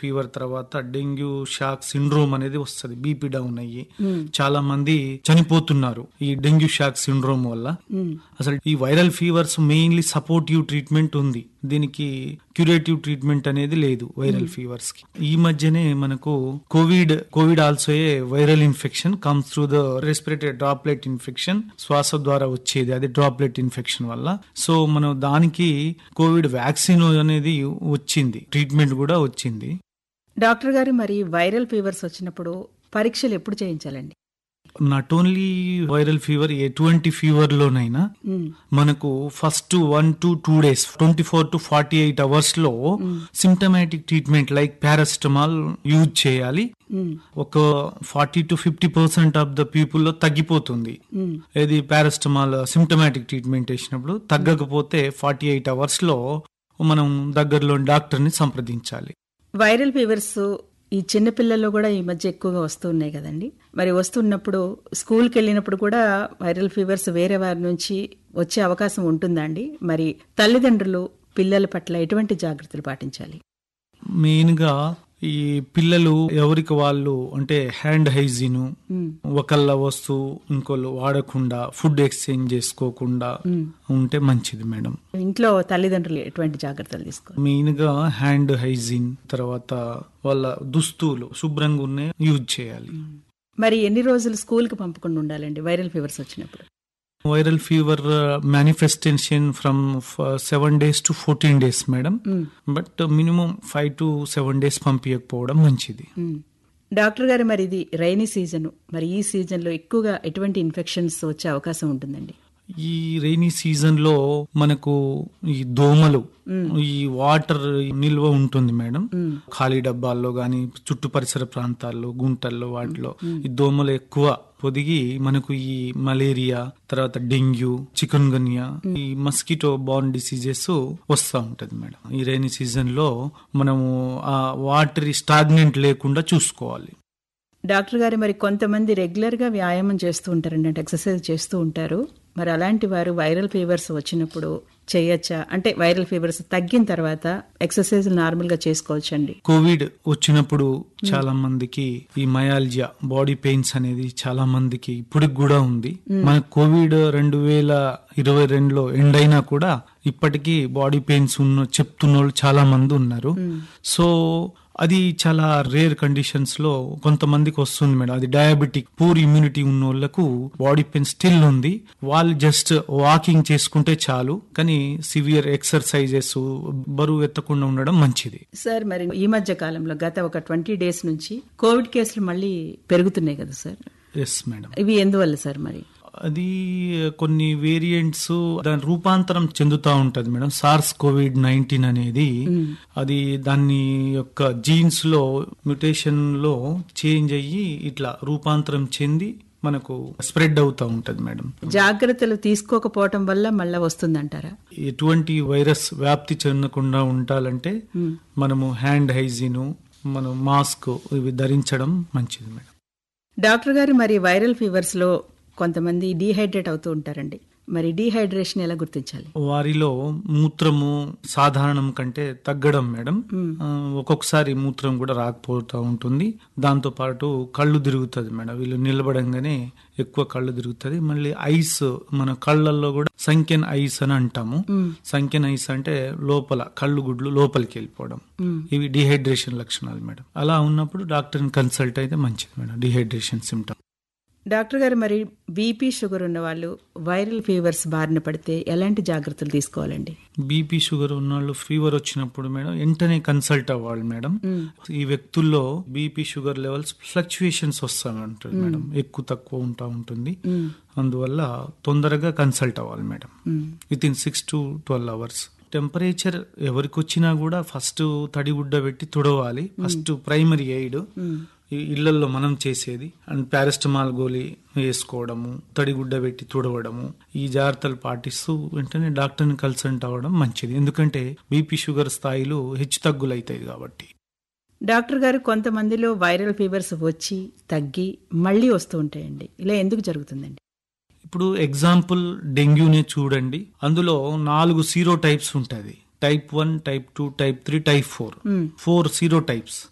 Fever తర్వాత dengue shock syndrome అనేది వస్తుంది బీపీ డౌన్ అయ్యి చాలా మంది చనిపోతున్నారు ఈ డెంగ్యూ షాక్ సిండ్రోమ్ వల్ల అసలు ఈ viral fevers mainly supportive treatment ఉంది దీనికి క్యూరేటివ్ ట్రీట్మెంట్ అనేది లేదు వైరల్ ఫీవర్స్ కి ఈ మధ్యనే మనకు Covid Covid also a viral infection comes through the respiratory droplet infection శ్వాస ద్వారా వచ్చేది అది డ్రాప్లెట్ ఇన్ఫెక్షన్ వల్ల సో మనం దానికి కోవిడ్ వ్యాక్సిన్ అనేది వచ్చింది ట్రీట్మెంట్ కూడా వచ్చింది డాక్టర్ గారు మరి వైరల్ ఫీవర్స్ వచ్చినప్పుడు పరీక్షలు ఎప్పుడు చేయించాలండి నాట్ ఓన్లీ వైరల్ ఫీవర్ ఎటువంటి ఫీవర్ లోనైనా మ్మ్. మనకు first one to two days twenty four to forty eight hours లో symptomatic treatment like paracetamol use చేయాలి మ్మ్. ఒక forty to fifty percent of the people లో తగ్గిపోతుంది మ్మ్. ఏది పారాసిటమాల్ సిమ్టమాటిక్ ట్రీట్మెంట్ వేసినప్పుడు తగ్గకపోతే ఫార్టీ ఎయిట్ అవర్స్ లో మనం దగ్గరలోని డాక్టర్ ని సంప్రదించాలి వైరల్ ఫీవర్స్ ఈ చిన్న పిల్లల్లో కూడా ఈ మధ్య ఎక్కువగా వస్తున్నాయి కదండి మరి వస్తున్నప్పుడు స్కూల్కి వెళ్ళినప్పుడు కూడా వైరల్ ఫీవర్స్ వేరే వారి నుంచి వచ్చే అవకాశం ఉంటుందా అండి మరి తల్లిదండ్రులు పిల్లల పట్ల ఎటువంటి జాగ్రత్తలు పాటించాలి మెయిన్ గా ఈ పిల్లలు ఎవరికి వాళ్ళు అంటే హ్యాండ్ హైజీన్ మ్మ్. ఒకళ్ళ వస్తువు ఇంకోళ్ళు వాడకుండా ఫుడ్ ఎక్స్చేంజ్ చేసుకోకుండా ఉంటే మంచిది మేడం ఇంట్లో తల్లిదండ్రులు ఎటువంటి జాగ్రత్తలు తీసుకోవాలి మెయిన్ గా హ్యాండ్ హైజీన్ తర్వాత వాళ్ళ దుస్తులు శుభ్రంగా ఉన్నాయి యూజ్ చేయాలి మరి ఎన్ని రోజులు స్కూల్కి పంపకుండా ఉండాలండి వైరల్ ఫీవర్స్ వచ్చినప్పుడు viral fever manifestation from seven days to fourteen days madam hmm. But minimum five to seven days పంపించకపోవడం మంచిది మ్మ్. డాక్టర్ గారు మరి ఇది రైనీ సీజన్ మరి ఈ సీజన్ లో ఎక్కువగా ఎటువంటి ఇన్ఫెక్షన్స్ వచ్చే అవకాశం ఉంటుందండి ఈ రైనీ సీజన్ లో మనకు ఈ దోమలు ఈ వాటర్ నిల్వ ఉంటుంది మేడం ఖాళీ డబ్బాల్లో గాని చుట్టు పరిసర ప్రాంతాల్లో గుంటల్లో వాటిలో ఈ దోమలు ఎక్కువ పొదిగి మనకు ఈ మలేరియా తర్వాత డెంగ్యూ చికెన్ గన్యా ఈ మస్కిటో బార్న్ డిసీజెస్ వస్తూ ఉంటది మేడం ఈ రైనీ సీజన్ లో మనము ఆ వాటర్ స్టాగ్నెంట్ లేకుండా చూసుకోవాలి డాక్టర్ గారు మరి కొంతమంది రెగ్యులర్ గా వ్యాయామం చేస్తూ ఉంటారండి అంటే ఎక్సర్సైజ్ చేస్తూ ఉంటారు మరి అలాంటి వారు వైరల్ ఫీవర్స్ వచ్చినప్పుడు చేయొచ్చా అంటే వైరల్ ఫీవర్స్ తగ్గిన తర్వాత ఎక్సర్సైజ్ నార్మల్ గా చేసుకోవచ్చండి కోవిడ్ వచ్చినప్పుడు చాలా మందికి ఈ మయాల్జియా బాడీ పెయిన్స్ అనేది చాలా మందికి ఇప్పటికి కూడా ఉంది మన కోవిడ్ రెండు వేల ఇరవై రెండులో ఎండ్ అయినా కూడా ఇప్పటికీ బాడీ పెయిన్స్ ఉన్న చెప్తున్న వాళ్ళు చాలా మంది ఉన్నారు సో అది చాలా రేర్ కండిషన్స్ లో కొంతమందికి వస్తుంది మేడం అది డయాబెటిక్ పూర్ ఇమ్యూనిటీ ఉన్న వాళ్ళకు బాడీ పెయిన్ స్టిల్ ఉంది వాళ్ళు జస్ట్ వాకింగ్ చేసుకుంటే చాలు కానీ సివియర్ ఎక్సర్సైజెస్ బరువు ఎత్తకుండా ఉండడం మంచిది సార్ మరి ఈ మధ్య కాలంలో గత ఒక ట్వంటీ డేస్ నుంచి కోవిడ్ కేసులు మళ్ళీ పెరుగుతున్నాయి కదా సార్ ఎస్ మేడం ఇవి ఎందువల్ల సార్ మరి అది కొన్ని వేరియంట్స్ దాని రూపాంతరం చెందుతా ఉంటది మేడం సార్స్ కోవిడ్ నైన్టీన్ అనేది అది దాని యొక్క జీన్స్ లో మ్యుటేషన్ లో చేంజ్ అయ్యి ఇట్లా రూపాంతరం చెంది మనకు స్ప్రెడ్ అవుతా ఉంటది మేడం జాగ్రత్తలు తీసుకోకపోవటం వల్ల మళ్ళా వస్తుందంటారా ఎటువంటి వైరస్ వ్యాప్తి చెందకుండా ఉండాలంటే మనము హ్యాండ్ హైజీను మనం మాస్క్ ఇవి ధరించడం మంచిది మేడం డాక్టర్ గారు మరి వైరల్ ఫీవర్స్ లో కొంతమంది డీహైడ్రేట్ అవుతూ ఉంటారండి మరి డీహైడ్రేషన్ ఎలా గుర్తించాలి వారిలో మూత్రము సాధారణం కంటే తగ్గడం మేడం ఆ, ఒక్కొక్కసారి మూత్రం కూడా రాకపోతూ ఉంటుంది దాంతో పాటు కళ్ళు తిరుగుతుంది మేడం వీళ్ళు నిలబడంగానే ఎక్కువ కళ్ళు తిరుగుతుంది మళ్ళీ ఐస్ మన కళ్ళల్లో కూడా సంఖ్యన్ ఐస్ అని అంటాము సంఖ్యన్ ఐస్ అంటే లోపల కళ్ళు గుడ్లు లోపలికి వెళ్ళిపోవడం ఇవి డిహైడ్రేషన్ లక్షణాలు మేడం అలా ఉన్నప్పుడు డాక్టర్ని కన్సల్ట్ అయితే మంచిది మేడం డిహైడ్రేషన్ సిమ్టమ్ డాక్టర్ గారు మరి బీపీ షుగర్ ఉన్న వాళ్ళు వైరల్ ఫీవర్స్ బారిన పడితే ఎలాంటి జాగ్రత్తలు తీసుకోవాలండి బీపీ షుగర్ ఉన్న వాళ్ళు ఫీవర్ వచ్చినప్పుడు మేడం వెంటనే కన్సల్ట్ అవ్వాలి మేడం ఈ వ్యక్తుల్లో బీపీ షుగర్ లెవెల్స్ ఫ్లక్చుయేషన్స్ వస్తా ఉంటుంది మేడం ఎక్కువ తక్కువ ఉంటా ఉంటుంది అందువల్ల తొందరగా కన్సల్ట్ అవ్వాలి madam within six to twelve hours temperature ఎవరికి వచ్చినా కూడా ఫస్ట్ తడిగుడ్డ పెట్టి తుడవాలి ఫస్ట్ ప్రైమరీ ఎయిడ్ ఈ ఇళ్లలో మనం చేసేది అండ్ పారాస్టమాల్ గోళీ వేసుకోవడము తడిగుడ్డ పెట్టి తుడవడము ఈ జాగ్రత్తలు పాటిస్తూ వెంటనే డాక్టర్ని కన్సల్ట్ అవ్వడం మంచిది ఎందుకంటే బీపీ షుగర్ స్థాయిలు హెచ్చు తగ్గులు అవుతాయి కాబట్టి డాక్టర్ గారు కొంతమందిలో వైరల్ ఫీవర్స్ వచ్చి తగ్గి మళ్ళీ వస్తూ ఉంటాయండి ఇలా ఎందుకు జరుగుతుందండి ఇప్పుడు ఎగ్జాంపుల్ డెంగ్యూనే చూడండి అందులో నాలుగు సీరో టైప్స్ ఉంటుంది type one type two type three type four four sero types